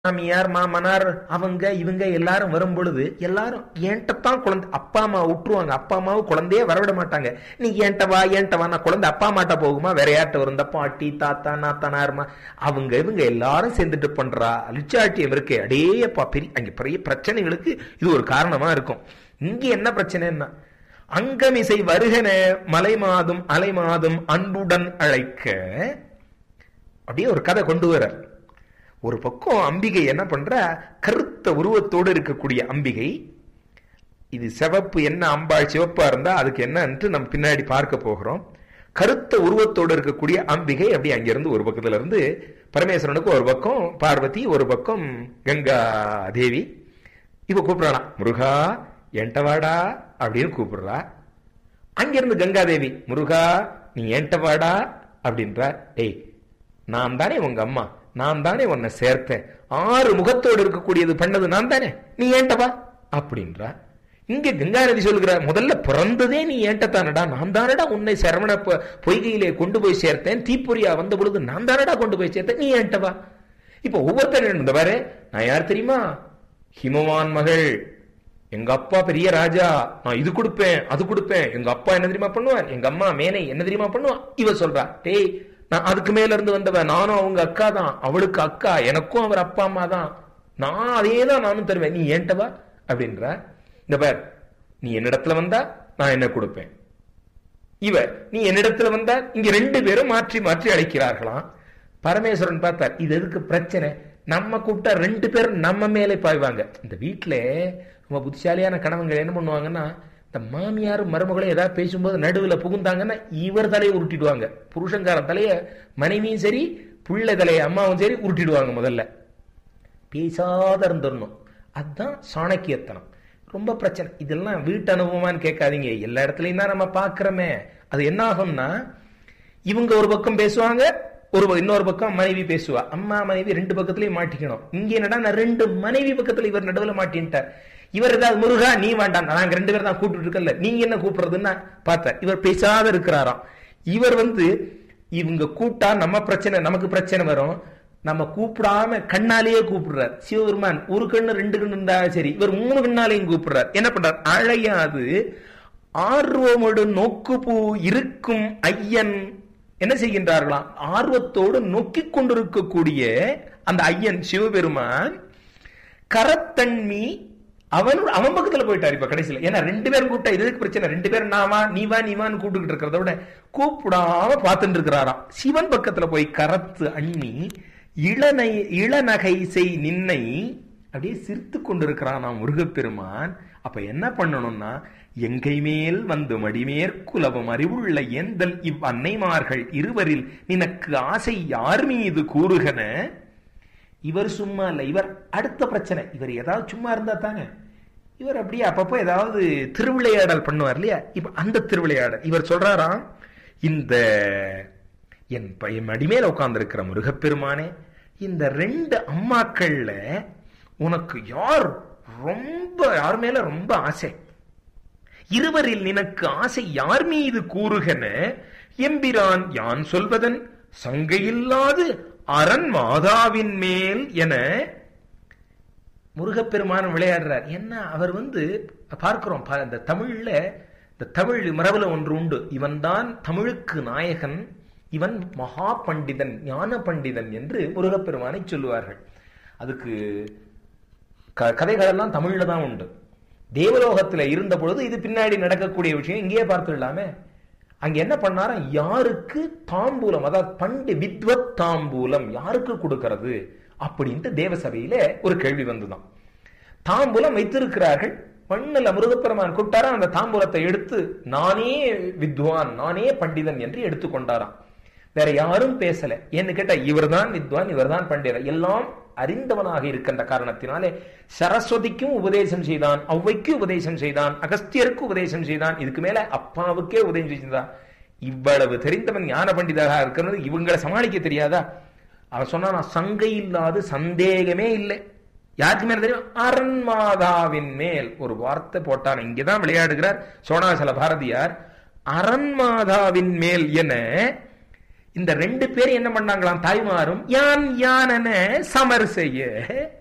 மாமியார் மாமனார் அவங்க இவங்க எல்லாரும் வரும் பொழுது எல்லாரும் என்கிட்டத்தான் குழந்தை அப்பா அம்மா விட்டுருவாங்க அப்பா அம்மாவும் குழந்தையே வரவிட மாட்டாங்க நீ ஏன்ட்ட வா ஏன்ட்ட வா நான் குழந்தை அப்பா அம்மாட்ட போகுமா வேற யார்ட்ட வரும் இந்த பாட்டி தாத்தா நாத்தனாருமா அவங்க இவங்க எல்லாரும் சேர்ந்துட்டு பண்றா அலிச்சாட்டியம் இருக்கே அடேயப்பா பெரிய அங்க பெரிய பிரச்சனைகளுக்கு இது ஒரு காரணமா இருக்கும் இங்க என்ன பிரச்சனைன்னா அங்கமிசை வருகன மலை மாதும் அலை மாதும் அன்புடன் அழைக்க அப்படியே ஒரு கதை கொண்டு வர்றார் ஒரு பக்கம் அம்பிகை என்ன பண்ற கருத்த உருவத்தோடு இருக்கக்கூடிய அம்பிகை இது சிவப்பு என்ன அம்பாள் சிவப்பா இருந்தா அதுக்கு என்னன்ட்டு நம்ம பின்னாடி பார்க்க போகிறோம் கருத்த உருவத்தோடு இருக்கக்கூடிய அம்பிகை அப்படி அங்கிருந்து ஒரு பக்கத்துல இருந்து பரமேஸ்வரனுக்கு ஒரு பக்கம் பார்வதி ஒரு பக்கம் கங்கா தேவி இவ கூப்பிடலாம் முருகா என்டவாடா அப்படின்னு கூப்பிடுறா அங்கிருந்து கங்காதேவி முருகா நீ ஏன்ட்டவாடா அப்படின்றா ஏய் நான் தானே உங்க அம்மா நான் தானே உன்னை சேர்த்தேன் ஆறு முகத்தோடு இருக்கக்கூடியது பண்ணது நான் தானே நீ ஏன்ட்டவா அப்படின்றா இங்க கங்காநதி சொல்லுகிற முதல்ல பிறந்ததே நீ ஏன்ட்டத்தானடா நான் தானடா உன்னை சரவண பொ- பொய்கையிலே கொண்டு போய் சேர்த்தேன் தீப்பொறியா வந்த பொழுது நான் தானடா கொண்டு போய் சேர்த்தேன் நீ ஏன்ட்டவா இப்ப ஒவ்வொருத்தர் இந்த பாரு நான் யார் தெரியுமா ஹிமவான் மகள் எங்க அப்பா பெரிய ராஜா நான் இது கொடுப்பேன் அது கொடுப்பேன் எங்க அப்பா என்ன தெரியுமா பண்ணுவான் எங்க அம்மா மேனை என்ன தெரியுமா பண்ணுவான் இவ சொல்றா டேய் நான் அதுக்கு மேல இருந்து வந்தவன் நானும் அவங்க அக்கா தான் அவளுக்கு அக்கா எனக்கும் அவர் அப்பா அம்மா தான் நான் அதே தான் நானும் தருவேன் நீ ஏன்ட்டவா அப்படின்ற இந்த பார் நீ என்னிடத்துல வந்தா நான் என்ன கொடுப்பேன் இவ நீ என்னிடத்துல வந்தா இங்க ரெண்டு பேரும் மாற்றி மாற்றி அழைக்கிறார்களாம் பரமேஸ்வரன் பார்த்தார் இது எதுக்கு பிரச்சனை நம்ம கூப்பிட்டா ரெண்டு பேரும் நம்ம மேலே பாய்வாங்க இந்த வீட்டுல ரொம்ப புத்திசாலியான கணவங்கள் என்ன பண்ணுவாங்கன்னா இந்த மாமியாரும் மருமகளும் ஏதாவது பேசும்போது நடுவுல புகுந்தாங்கன்னா இவர் தலையை உருட்டிடுவாங்க புருஷங்கார தலைய மனைவியும் சரி பிள்ளை தலைய அம்மாவும் சரி உருட்டிடுவாங்க முதல்ல பேசாத இருந்துடணும் அதுதான் சாணக்கியத்தனம் ரொம்ப பிரச்சனை இதெல்லாம் வீட்டு அனுபவமான்னு கேட்காதீங்க எல்லா இடத்துலயும் தான் நம்ம பார்க்கிறோமே அது என்ன ஆகும்னா இவங்க ஒரு பக்கம் பேசுவாங்க ஒரு ப- இன்னொரு பக்கம் மனைவி பேசுவா அம்மா மனைவி ரெண்டு பக்கத்துலயும் மாட்டிக்கணும் இங்க என்னடா நான் ரெண்டு மனைவி பக்கத்துல இவர் நடுவுல மாட்டின்ட்டார் இவர் ஏதாவது முருகா நீ வேண்டாம் நாங்க ரெண்டு பேரும் தான் கூப்பிட்டு இருக்கல நீங்க என்ன கூப்பிடுறதுன்னா பார்த்தார் இவர் பேசாத இருக்கிறாராம் இவர் வந்து இவங்க கூப்பிட்டா நம்ம பிரச்சனை நமக்கு பிரச்சனை வரும் நம்ம கூப்பிடாம கண்ணாலேயே கூப்பிடுறார் சிவபெருமான் ஒரு கண்ணு ரெண்டு கண்ணு இருந்தா சரி இவர் மூணு கண்ணாலையும் கூப்பிடுறார் என்ன பண்றார் அழையாது ஆர்வமோடு நோக்குபூ இருக்கும் ஐயன் என்ன செய்கின்றார்களாம் ஆர்வத்தோடு நோக்கிக் கொண்டிருக்கக்கூடிய அந்த ஐயன் சிவபெருமான் கரத்தன்மி அவன் அவன் பக்கத்துல போயிட்டார் இப்ப கடைசியில ஏன்னா ரெண்டு பேரும் கூப்பிட்டா இது எதுக்கு பிரச்சனை ரெண்டு பேரும் நான் வா நீ வா நீ வான்னு கூப்பிட்டுக்கிட்டு இருக்கிறத விட கூப்பிடாம பார்த்துட்டு இருக்கிறாராம் சிவன் பக்கத்துல போய் கரத்து அண்ணி இளனை இளநகை செய் நின்னை அப்படியே சிரித்து கொண்டிருக்கிறானாம் முருகப்பெருமான் அப்ப என்ன பண்ணணும்னா எங்கை மேல் வந்து மடிமேற்குலவும் அறிவுள்ள ஏந்தல் இவ் அன்னைமார்கள் இருவரில் நினக்கு ஆசை யார் மீது கூறுகன இவர் சும்மா இல்ல இவர் அடுத்த பிரச்சனை இவர் ஏதாவது சும்மா இருந்தா தானே இவர் அப்படியே அப்பப்போ ஏதாவது திருவிளையாடல் பண்ணுவார் இல்லையா இப்ப அந்த திருவிளையாடல் இவர் சொல்றாராம் இந்த என் ப- என் மடிமேல உட்கார்ந்திருக்கிற முருகப்பெருமானே இந்த ரெண்டு அம்மாக்கள்ல உனக்கு யார் ரொம்ப யார் மேல ரொம்ப ஆசை இருவரில் நினக்கு ஆசை யார் மீது கூறுகன எம்பிரான் யான் சொல்வதன் சங்கையில்லாது அரண் மாதாவின் மேல் என முருகப்பெருமான் விளையாடுறார் என்ன அவர் வந்து பார்க்கிறோம் பா- இந்த தமிழ்ல இந்த தமிழ் மரபுல ஒன்று உண்டு இவன்தான் தமிழுக்கு நாயகன் இவன் மகா பண்டிதன் ஞான பண்டிதன் என்று முருகப்பெருமானை சொல்லுவார்கள் அதுக்கு க- கதைகளெல்லாம் தமிழ்ல தான் உண்டு தேவலோகத்துல இருந்த பொழுது இது பின்னாடி நடக்கக்கூடிய விஷயம் இங்கேயே பார்த்துடலாமே அங்க என்ன பண்ணாராம் யாருக்கு தாம்பூலம் அதாவது பண்டு வித்வத் தாம்பூலம் யாருக்கு கொடுக்கிறது அப்படின்ட்டு தேவசபையில ஒரு கேள்வி வந்துதான் தாம்பூலம் வைத்திருக்கிறார்கள் மண்ணில் முருகப்பெருமான் கூப்பிட்டாரா அந்த தாம்பூலத்தை எடுத்து நானே வித்வான் நானே பண்டிதன் என்று எடுத்துக்கொண்டாராம் வேற யாரும் பேசல ஏன்னு கேட்டா இவர்தான் வித்வான் இவர்தான் பண்டிதர் எல்லாம் அறிந்தவனாக இருக்கின்ற காரணத்தினாலே சரஸ்வதிக்கும் உபதேசம் செய்தான் ஔவைக்கு உபதேசம் செய்தான் அகஸ்தியருக்கு உபதேசம் செய்தான் இதுக்கு மேல அப்பாவுக்கே உபதேசம் செய்தான் இவ்வளவு தெரிந்தவன் ஞான பண்டிதராக இருக்கிறது இவங்களை சமாளிக்க தெரியாதா அவன் சொன்னா நான் சங்கை இல்லாது சந்தேகமே இல்லை யாருக்கு மேல தெரியும் அரண்மாதாவின் மேல் ஒரு வார்த்தை போட்டான் இங்கதான் விளையாடுகிறார் சோனாசல பாரதியார் அரண்மாதாவின் மேல் என இந்த ரெண்டு பேரும் என்ன பண்ணாங்களாம் தாய்மாரும் யான் யானன சமர் செய்ய